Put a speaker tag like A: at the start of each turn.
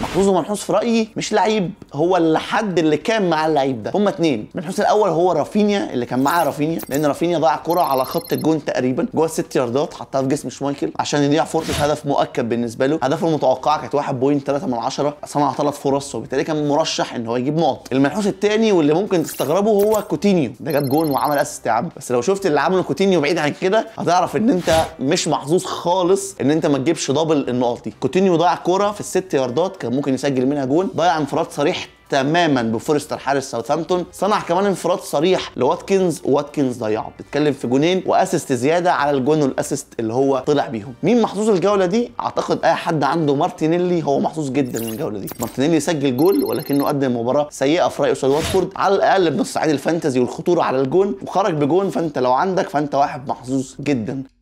A: محظوظ ومنحوس في رايي مش لعيب هو الحد اللي كان مع اللعيب ده هما اتنين المنحوس الاول هو رافينيا اللي كان معاه رافينيا لان رافينيا ضيع كرة على خط الجون تقريبا جوه الست ياردات حطها في جسم شمايكل عشان يضيع فرصه هدف مؤكد بالنسبه له هدفه المتوقعه كانت 1.3 من 10 صنع ثلاث فرص وبالتالي كان مرشح ان هو يجيب نقط المنحوس الثاني واللي ممكن تستغربه هو كوتينيو ده جاب جون وعمل اسيست يا عم بس لو شفت اللي عمله كوتينيو بعيد عن كده هتعرف ان انت مش محظوظ خالص ان انت ما تجيبش دبل النقط دي كوتينيو ضيع كوره في الست ياردات كان ممكن يسجل منها جون ضيع انفراد صريح تماما بفورستر حارس ساوثهامبتون صنع كمان انفراد صريح لواتكنز واتكنز ضيعه بيتكلم في جونين واسيست زياده على الجون والاسيست اللي هو طلع بيهم مين محظوظ الجوله دي اعتقد اي حد عنده مارتينيلي هو محظوظ جدا من الجوله دي مارتينيلي سجل جول ولكنه قدم مباراه سيئه في راي قصاد واتفورد على الاقل بنص عادي الفانتزي والخطوره على الجون وخرج بجون فانت لو عندك فانت واحد محظوظ جدا